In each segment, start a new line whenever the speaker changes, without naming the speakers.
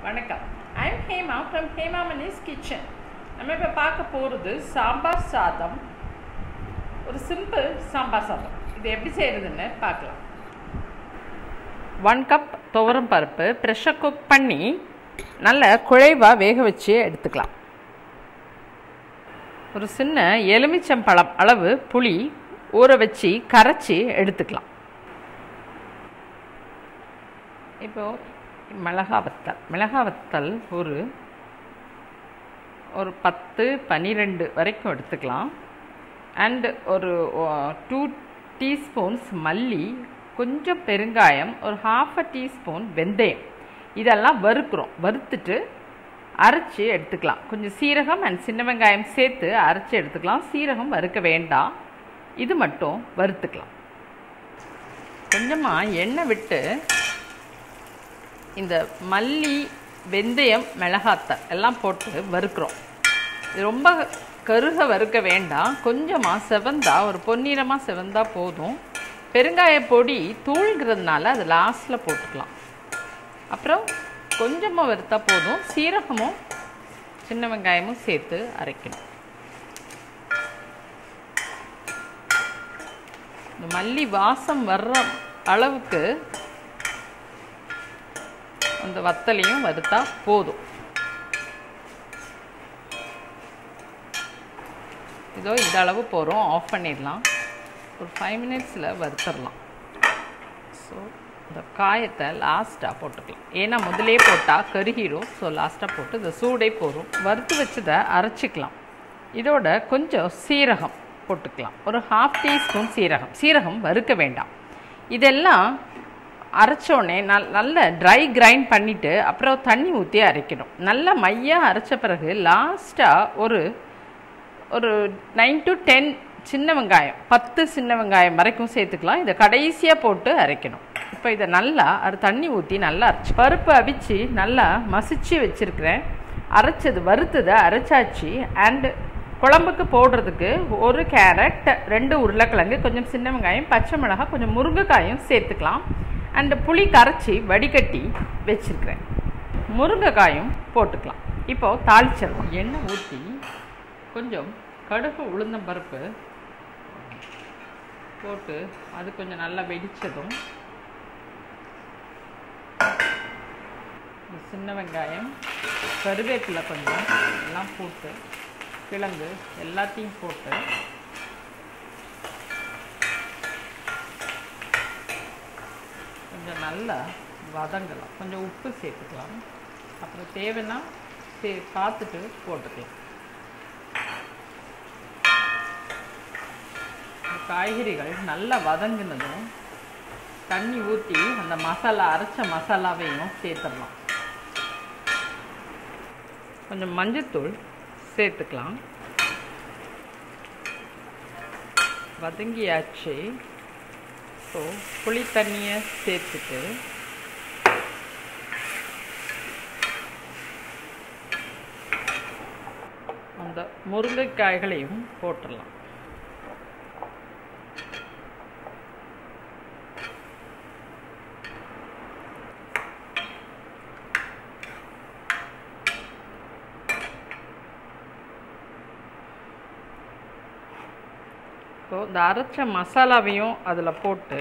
வணக்கம் I'm Hema from Hema Mani's kitchen நம்ம இப்போ பார்க்க போகிறது சாம்பார் சாதம் ஒரு சிம்பிள் சாம்பார் சாதம் இது எப்படி செய்கிறதுன்னு பார்க்கலாம் ஒன் கப் துவரம் பருப்பு ப்ரெஷர் குக் பண்ணி நல்ல குழைவாக வேக வச்சு எடுத்துக்கலாம் ஒரு சின்ன எலுமிச்சம்பழம் அளவு புளி ஊற வச்சு கரைச்சி எடுத்துக்கலாம் இப்போது மிளகா வத்தல் மிளகா வத்தல் ஒரு ஒரு பத்து பன்னிரெண்டு வரைக்கும் எடுத்துக்கலாம் அண்டு ஒரு டூ டீஸ்பூன்ஸ் மல்லி கொஞ்சம் பெருங்காயம் ஒரு ஹாஃப் அ டீஸ்பூன் வெந்தயம் இதெல்லாம் வறுக்கிறோம் வறுத்துட்டு அரைச்சி எடுத்துக்கலாம் கொஞ்சம் சீரகம் அண்ட் சின்ன வெங்காயம் சேர்த்து அரைச்சி எடுத்துக்கலாம் சீரகம் வறுக்க வேண்டாம் இது மட்டும் வறுத்துக்கலாம் கொஞ்சமாக எண்ணெய் விட்டு இந்த மல்லி வெந்தயம் மிளகாத்தல் எல்லாம் போட்டு வறுக்கிறோம் இது ரொம்ப கருக வறுக்க வேண்டாம் கொஞ்சமாக செவந்தா ஒரு பொன்னிறமாக செவந்தா போதும் பெருங்காய பொடி தூள்கிறதுனால அது லாஸ்ட்டில் போட்டுக்கலாம் அப்புறம் கொஞ்சமாக வறுத்தா போதும் சீரகமும் சின்ன வெங்காயமும் சேர்த்து அரைக்கணும் இந்த மல்லி வாசம் வர்ற அளவுக்கு அந்த வத்தலையும் வறுத்தா போதும் இதோ இந்த அளவு போகிறோம் ஆஃப் பண்ணிடலாம் ஒரு ஃபைவ் மினிட்ஸில் வறுத்துடலாம் ஸோ இந்த காயத்தை லாஸ்ட்டாக போட்டுக்கலாம் ஏன்னா முதலே போட்டால் கருகிரும் ஸோ லாஸ்ட்டாக போட்டு இந்த சூடே போகும் வறுத்து வச்சதை அரைச்சிக்கலாம் இதோட கொஞ்சம் சீரகம் போட்டுக்கலாம் ஒரு ஹாஃப் டீஸ்பூன் சீரகம் சீரகம் வறுக்க வேண்டாம் இதெல்லாம் அரைச்சோடனே நல் நல்ல ட்ரை கிரைண்ட் பண்ணிவிட்டு அப்புறம் தண்ணி ஊற்றி அரைக்கணும் நல்ல மையாக அரைச்ச பிறகு லாஸ்ட்டாக ஒரு ஒரு நைன் டு டென் சின்ன வெங்காயம் பத்து சின்ன வெங்காயம் வரைக்கும் சேர்த்துக்கலாம் இதை கடைசியாக போட்டு அரைக்கணும் இப்போ இதை நல்லா அது தண்ணி ஊற்றி நல்லா அரைச்சி பருப்பு அவிச்சு நல்லா மசிச்சு வச்சுருக்கிறேன் அரைச்சது வறுத்ததை அரைச்சாச்சு அண்டு குழம்புக்கு போடுறதுக்கு ஒரு கேரட் ரெண்டு உருளைக்கிழங்கு கொஞ்சம் சின்ன வெங்காயம் பச்சை மிளகாய் கொஞ்சம் முருங்கைக்காயும் சேர்த்துக்கலாம் அண்டு புளி கரைச்சி வடிகட்டி வச்சுருக்கிறேன் முருங்கைக்காயும் போட்டுக்கலாம் இப்போது தாளிச்சிடலாம் எண்ணெய் ஊற்றி கொஞ்சம் கடுகு உளுந்தம் பருப்பு போட்டு அது கொஞ்சம் நல்லா வெடித்ததும் சின்ன வெங்காயம் கருவேப்பிலை கொஞ்சம் எல்லாம் போட்டு கிழங்கு எல்லாத்தையும் போட்டு கொஞ்சம் நல்லா வதங்கலாம் கொஞ்சம் உப்பு சேர்த்துக்கலாம் அப்புறம் தேவைன்னா சே பார்த்துட்டு போட்டுக்கலாம் காய்கறிகள் நல்லா வதங்கினதும் தண்ணி ஊற்றி அந்த மசாலா அரைச்ச மசாலாவையும் சேர்த்துடலாம் கொஞ்சம் மஞ்சத்தூள் சேர்த்துக்கலாம் வதங்கியாச்சு ஸோ புளி தண்ணியை சேர்த்துட்டு அந்த முருங்கைக்காய்களையும் போட்டுடலாம் ஸோ இந்த அரைச்ச மசாலாவையும் அதில் போட்டு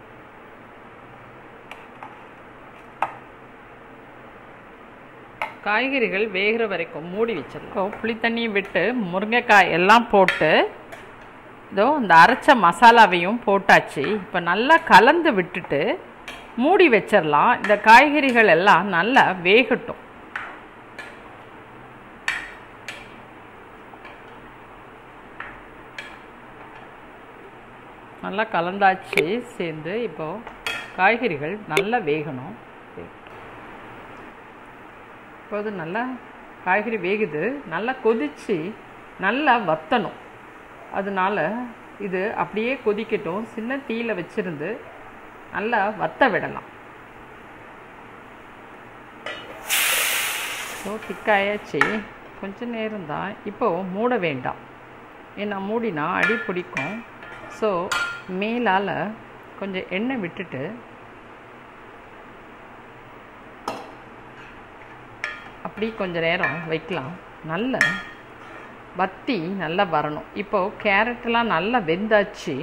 காய்கறிகள் வேகிற வரைக்கும் மூடி வச்சிடலாம் புளி தண்ணியை விட்டு முருங்கைக்காய் எல்லாம் போட்டு இதோ இந்த அரைச்ச மசாலாவையும் போட்டாச்சு இப்போ நல்லா கலந்து விட்டுட்டு மூடி வச்சிடலாம் இந்த காய்கறிகள் எல்லாம் நல்லா வேகட்டும் நல்லா கலந்தாச்சு சேர்ந்து இப்போது காய்கறிகள் நல்லா வேகணும் இப்போது நல்லா காய்கறி வேகுது நல்லா கொதித்து நல்லா வத்தணும் அதனால இது அப்படியே கொதிக்கட்டும் சின்ன தீயில் வச்சுருந்து நல்லா வத்த விடலாம் ஸோ திக்காயாச்சு கொஞ்ச நேரம் தான் இப்போது மூட வேண்டாம் ஏன்னா மூடினா அடி பிடிக்கும் ஸோ மேலால் கொஞ்சம் எண்ணெய் விட்டுட்டு அப்படி கொஞ்ச நேரம் வைக்கலாம் நல்ல வத்தி நல்லா வரணும் இப்போது கேரட்லாம் நல்லா வெந்தாச்சு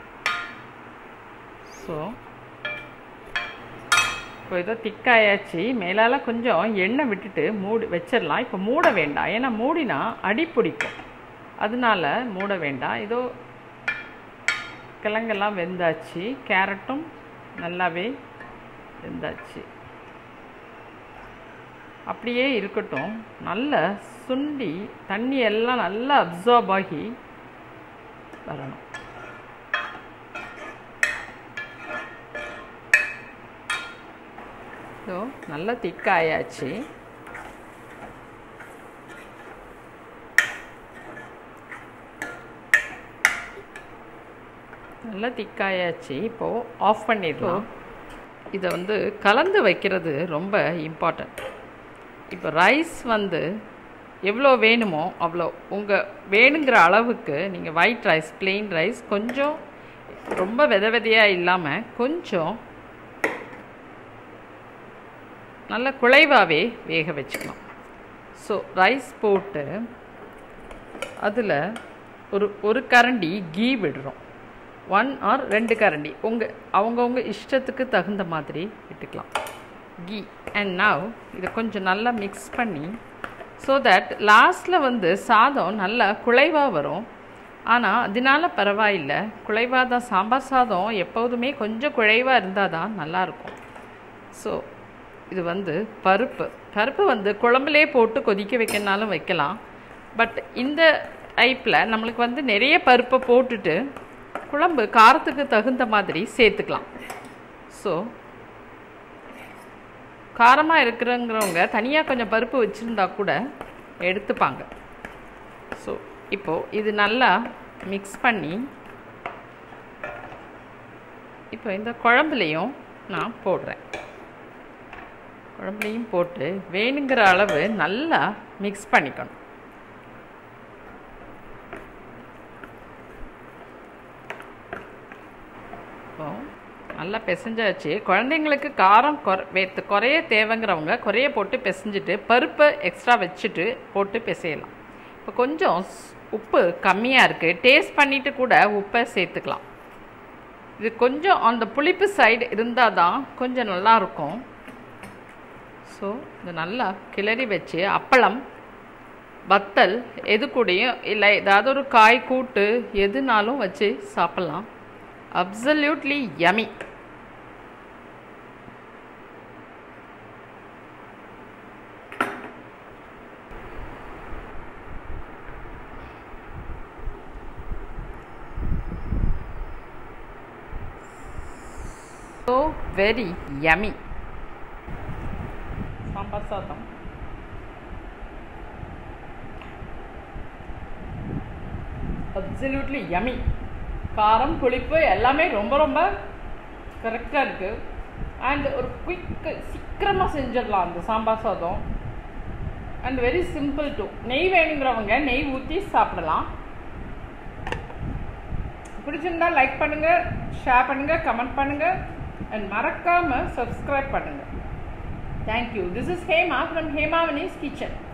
ஸோ இப்போ இதோ திக்காயாச்சு மேலால் கொஞ்சம் எண்ணெய் விட்டுட்டு மூடி வச்சிடலாம் இப்போ மூட வேண்டாம் ஏன்னா மூடினா அடி பிடிக்கும் அதனால மூட வேண்டாம் இதோ கிழங்கெல்லாம் வெந்தாச்சு கேரட்டும் நல்லாவே வெந்தாச்சு அப்படியே இருக்கட்டும் நல்ல சுண்டி தண்ணி எல்லாம் நல்லா அப்சார்ப் ஆகி வரணும் ஸோ நல்லா திக்காயாச்சு நல்லா திக்காயாச்சு இப்போது ஆஃப் பண்ணிடலாம் இதை வந்து கலந்து வைக்கிறது ரொம்ப இம்பார்ட்டண்ட் இப்போ ரைஸ் வந்து எவ்வளோ வேணுமோ அவ்வளோ உங்கள் வேணுங்கிற அளவுக்கு நீங்கள் ஒயிட் ரைஸ் plain ரைஸ் கொஞ்சம் ரொம்ப வித விதையாக இல்லாமல் கொஞ்சம் நல்ல குழைவாகவே வேக வச்சுக்கலாம் ஸோ ரைஸ் போட்டு அதில் ஒரு ஒரு கரண்டி கீ விடுறோம் ஒன் ஆர் ரெண்டு கரண்டி உங்கள் அவங்கவுங்க இஷ்டத்துக்கு தகுந்த மாதிரி விட்டுக்கலாம் கீ அண்ட் நவ் இதை கொஞ்சம் நல்லா மிக்ஸ் பண்ணி ஸோ தட் லாஸ்ட்டில் வந்து சாதம் நல்லா குழைவாக வரும் ஆனால் அதனால பரவாயில்ல குழைவாக தான் சாம்பார் சாதம் எப்போதுமே கொஞ்சம் குழைவாக இருந்தால் தான் நல்லாயிருக்கும் ஸோ இது வந்து பருப்பு பருப்பு வந்து குழம்புலே போட்டு கொதிக்க வைக்கனாலும் வைக்கலாம் பட் இந்த டைப்பில் நம்மளுக்கு வந்து நிறைய பருப்பை போட்டுட்டு குழம்பு காரத்துக்கு தகுந்த மாதிரி சேர்த்துக்கலாம் ஸோ காரமாக இருக்கிறங்கிறவங்க தனியாக கொஞ்சம் பருப்பு வச்சுருந்தா கூட எடுத்துப்பாங்க ஸோ இப்போது இது நல்லா மிக்ஸ் பண்ணி இப்போ இந்த குழம்புலையும் நான் போடுறேன் குழம்புலையும் போட்டு வேணுங்கிற அளவு நல்லா மிக்ஸ் பண்ணிக்கணும் இப்போ நல்லா பிசைஞ்சாச்சு குழந்தைங்களுக்கு காரம் குற வேத்து குறைய தேவைங்கிறவங்க குறைய போட்டு பிசைஞ்சிட்டு பருப்பை எக்ஸ்ட்ரா வச்சுட்டு போட்டு பிசையலாம் இப்போ கொஞ்சம் ஸ்- உப்பு கம்மியாக இருக்குது டேஸ்ட் பண்ணிவிட்டு கூட உப்பை சேர்த்துக்கலாம் இது கொஞ்சம் அந்த புளிப்பு சைடு இருந்தால் தான் கொஞ்சம் நல்லாயிருக்கும் ஸோ இது நல்லா கிளறி வச்சு அப்பளம் வத்தல் எது கூடயும் இல்லை ஏதாவது ஒரு காய் கூட்டு எதுனாலும் வச்சு சாப்பிட்லாம் absolutely yummy so very yummy sambar sadam absolutely yummy காரம் புளிப்பு எல்லாமே ரொம்ப ரொம்ப கரெக்டாக இருக்குது அண்ட் ஒரு குயிக்கு சீக்கிரமாக செஞ்சிடலாம் அந்த சாம்பார் சாதம் அண்ட் வெரி சிம்பிள் டு நெய் வேணுங்கிறவங்க நெய் ஊற்றி சாப்பிடலாம் பிடிச்சிருந்தா லைக் பண்ணுங்கள் ஷேர் பண்ணுங்கள் கமெண்ட் பண்ணுங்கள் அண்ட் மறக்காமல் சப்ஸ்கிரைப் பண்ணுங்கள் thank you this is Hema from Hemavani's kitchen